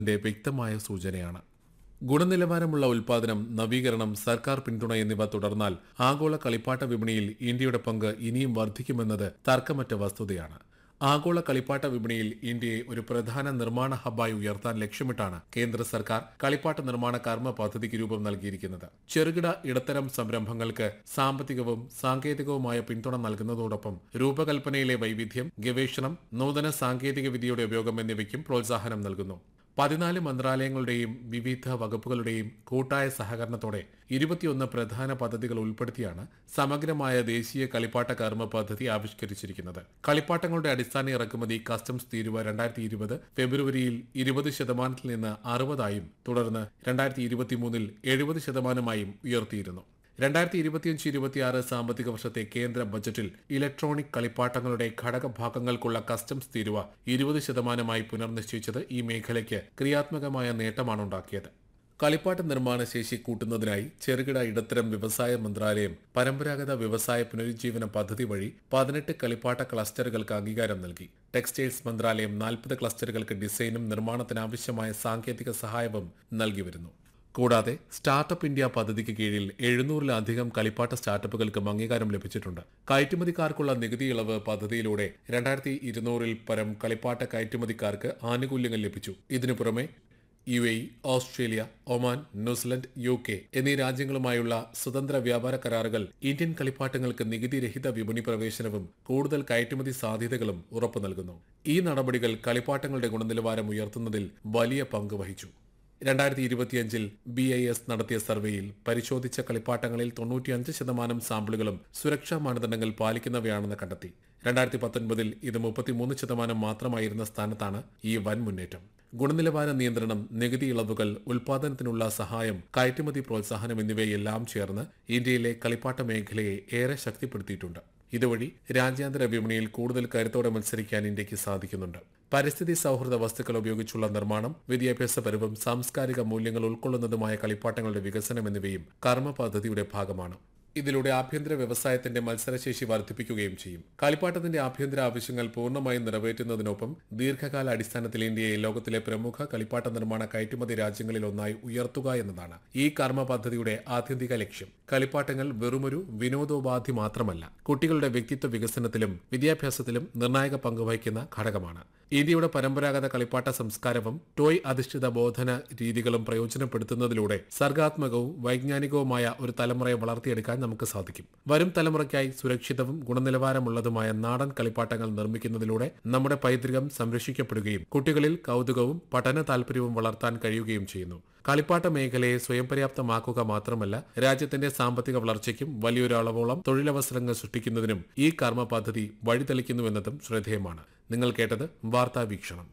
ന്റെ വ്യക്തമായ സൂചനയാണ് ഗുണനിലവാരമുള്ള ഉൽപാദനം നവീകരണം സർക്കാർ പിന്തുണ എന്നിവ തുടർന്നാൽ ആഗോള കളിപ്പാട്ട വിപണിയിൽ ഇന്ത്യയുടെ പങ്ക് ഇനിയും വർദ്ധിക്കുമെന്നത് തർക്കമറ്റ വസ്തുതയാണ് ആഗോള കളിപ്പാട്ട വിപണിയിൽ ഇന്ത്യയെ ഒരു പ്രധാന നിർമ്മാണ ഹബ്ബായി ഉയർത്താൻ ലക്ഷ്യമിട്ടാണ് കേന്ദ്ര സർക്കാർ കളിപ്പാട്ട നിർമ്മാണ കർമ്മ പദ്ധതിക്ക് രൂപം നൽകിയിരിക്കുന്നത് ചെറുകിട ഇടത്തരം സംരംഭങ്ങൾക്ക് സാമ്പത്തികവും സാങ്കേതികവുമായ പിന്തുണ നൽകുന്നതോടൊപ്പം രൂപകൽപ്പനയിലെ വൈവിധ്യം ഗവേഷണം നൂതന സാങ്കേതിക വിദ്യയുടെ ഉപയോഗം എന്നിവയ്ക്കും പ്രോത്സാഹനം നൽകുന്നു പതിനാല് മന്ത്രാലയങ്ങളുടെയും വിവിധ വകുപ്പുകളുടെയും കൂട്ടായ സഹകരണത്തോടെ ഇരുപത്തിയൊന്ന് പ്രധാന പദ്ധതികൾ ഉൾപ്പെടുത്തിയാണ് സമഗ്രമായ ദേശീയ കളിപ്പാട്ട കർമ്മ പദ്ധതി ആവിഷ്കരിച്ചിരിക്കുന്നത് കളിപ്പാട്ടങ്ങളുടെ അടിസ്ഥാന ഇറക്കുമതി കസ്റ്റംസ് തീരുവ രണ്ടായിരത്തി ഇരുപത് ഫെബ്രുവരിയിൽ ഇരുപത് ശതമാനത്തിൽ നിന്ന് അറുപതായും തുടർന്ന് രണ്ടായിരത്തി ഇരുപത്തിമൂന്നിൽ എഴുപത് ശതമാനമായും ഉയർത്തിയിരുന്നു രണ്ടായിരത്തി ഇരുപത്തിയഞ്ച് ഇരുപത്തിയാറ് സാമ്പത്തിക വർഷത്തെ കേന്ദ്ര ബജറ്റിൽ ഇലക്ട്രോണിക് കളിപ്പാട്ടങ്ങളുടെ ഘടകഭാഗങ്ങൾക്കുള്ള കസ്റ്റംസ് തീരുവ ഇരുപത് ശതമാനമായി പുനർനിശ്ചയിച്ചത് ഈ മേഖലയ്ക്ക് ക്രിയാത്മകമായ നേട്ടമാണ് ഉണ്ടാക്കിയത് കളിപ്പാട്ട നിർമ്മാണ ശേഷി കൂട്ടുന്നതിനായി ചെറുകിട ഇടത്തരം വ്യവസായ മന്ത്രാലയം പരമ്പരാഗത വ്യവസായ പുനരുജ്ജീവന പദ്ധതി വഴി പതിനെട്ട് കളിപ്പാട്ട ക്ലസ്റ്ററുകൾക്ക് അംഗീകാരം നൽകി ടെക്സ്റ്റൈൽസ് മന്ത്രാലയം നാൽപ്പത് ക്ലസ്റ്ററുകൾക്ക് ഡിസൈനും നിർമ്മാണത്തിനാവശ്യമായ സാങ്കേതിക സഹായവും നൽകി വരുന്നു കൂടാതെ സ്റ്റാർട്ടപ്പ് ഇന്ത്യ പദ്ധതിക്ക് കീഴിൽ എഴുന്നൂറിലധികം കളിപ്പാട്ട സ്റ്റാർട്ടപ്പുകൾക്കും അംഗീകാരം ലഭിച്ചിട്ടുണ്ട് കയറ്റുമതിക്കാർക്കുള്ള നികുതി ഇളവ് പദ്ധതിയിലൂടെ രണ്ടായിരത്തി ഇരുന്നൂറിൽ പരം കളിപ്പാട്ട കയറ്റുമതിക്കാർക്ക് ആനുകൂല്യങ്ങൾ ലഭിച്ചു ഇതിനു പുറമെ U A Australia Oman New Zealand U K എന്നീ രാജ്യങ്ങളുമായുള്ള സ്വതന്ത്ര വ്യാപാര കരാറുകൾ ഇന്ത്യൻ കളിപ്പാട്ടങ്ങൾക്ക് നികുതിരഹിത വിപണി പ്രവേശനവും കൂടുതൽ കയറ്റുമതി സാധ്യതകളും ഉറപ്പു നൽകുന്നു ഈ നടപടികൾ കളിപ്പാട്ടങ്ങളുടെ ഗുണനിലവാരം ഉയർത്തുന്നതിൽ വലിയ പങ്ക് വഹിച്ചു രണ്ടായിരത്തി ഇരുപത്തിയഞ്ചിൽ ബി ഐ എസ് നടത്തിയ സർവേയിൽ പരിശോധിച്ച കളിപ്പാട്ടങ്ങളിൽ തൊണ്ണൂറ്റിയഞ്ച് ശതമാനം സാമ്പിളുകളും സുരക്ഷാ മാനദണ്ഡങ്ങൾ പാലിക്കുന്നവയാണെന്ന് കണ്ടെത്തി രണ്ടായിരത്തി പത്തൊൻപതിൽ ഇത് മുപ്പത്തിമൂന്ന് ശതമാനം മാത്രമായിരുന്ന സ്ഥാനത്താണ് ഈ വൻ മുന്നേറ്റം ഗുണനിലവാര നിയന്ത്രണം നികുതി ഇളവുകൾ ഉൽപാദനത്തിനുള്ള സഹായം കയറ്റുമതി പ്രോത്സാഹനം എന്നിവയെല്ലാം ചേർന്ന് ഇന്ത്യയിലെ കളിപ്പാട്ട മേഖലയെ ഏറെ ശക്തിപ്പെടുത്തിയിട്ടുണ്ട് ഇതുവഴി രാജ്യാന്തര വിപണിയിൽ കൂടുതൽ കരുത്തോടെ മത്സരിക്കാൻ ഇന്ത്യക്ക് സാധിക്കുന്നുണ്ട് പരിസ്ഥിതി സൗഹൃദ വസ്തുക്കൾ ഉപയോഗിച്ചുള്ള നിർമ്മാണം വിദ്യാഭ്യാസപരവും സാംസ്കാരിക മൂല്യങ്ങൾ ഉൾക്കൊള്ളുന്നതുമായ കളിപ്പാട്ടങ്ങളുടെ വികസനം എന്നിവയും കർമ്മ പദ്ധതിയുടെ ഭാഗമാണ് ഇതിലൂടെ ആഭ്യന്തര വ്യവസായത്തിന്റെ മത്സരശേഷി വർദ്ധിപ്പിക്കുകയും ചെയ്യും കളിപ്പാട്ടത്തിന്റെ ആഭ്യന്തര ആവശ്യങ്ങൾ പൂർണ്ണമായും നിറവേറ്റുന്നതിനൊപ്പം ദീർഘകാല അടിസ്ഥാനത്തിൽ ഇന്ത്യയെ ലോകത്തിലെ പ്രമുഖ കളിപ്പാട്ട നിർമ്മാണ കയറ്റുമതി രാജ്യങ്ങളിൽ ഒന്നായി ഉയർത്തുക എന്നതാണ് ഈ കർമ്മ പദ്ധതിയുടെ ആത്യന്തിക ലക്ഷ്യം കളിപ്പാട്ടങ്ങൾ വെറുമൊരു വിനോദോപാധി മാത്രമല്ല കുട്ടികളുടെ വ്യക്തിത്വ വികസനത്തിലും വിദ്യാഭ്യാസത്തിലും നിർണായക പങ്കുവഹിക്കുന്ന ഘടകമാണ് ഇന്ത്യയുടെ പരമ്പരാഗത കളിപ്പാട്ട സംസ്കാരവും ടോയ് അധിഷ്ഠിത ബോധന രീതികളും പ്രയോജനപ്പെടുത്തുന്നതിലൂടെ സർഗാത്മകവും വൈജ്ഞാനികവുമായ ഒരു തലമുറയെ വളർത്തിയെടുക്കാൻ നമുക്ക് സാധിക്കും വരും തലമുറയ്ക്കായി സുരക്ഷിതവും ഗുണനിലവാരമുള്ളതുമായ നാടൻ കളിപ്പാട്ടങ്ങൾ നിർമ്മിക്കുന്നതിലൂടെ നമ്മുടെ പൈതൃകം സംരക്ഷിക്കപ്പെടുകയും കുട്ടികളിൽ കൗതുകവും പഠന താൽപര്യവും വളർത്താൻ കഴിയുകയും ചെയ്യുന്നു കളിപ്പാട്ട മേഖലയെ സ്വയം പര്യാപ്തമാക്കുക മാത്രമല്ല രാജ്യത്തിന്റെ സാമ്പത്തിക വളർച്ചയ്ക്കും വലിയൊരു അളവോളം തൊഴിലവസരങ്ങൾ സൃഷ്ടിക്കുന്നതിനും ഈ കർമ്മ പദ്ധതി വഴിതെളിക്കുന്നുവെന്നതും ശ്രദ്ധേയമാണ് നിങ്ങൾ കേട്ടത് വാർത്താ വീക്ഷണം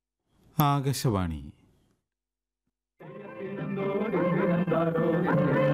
ആകാശവാണി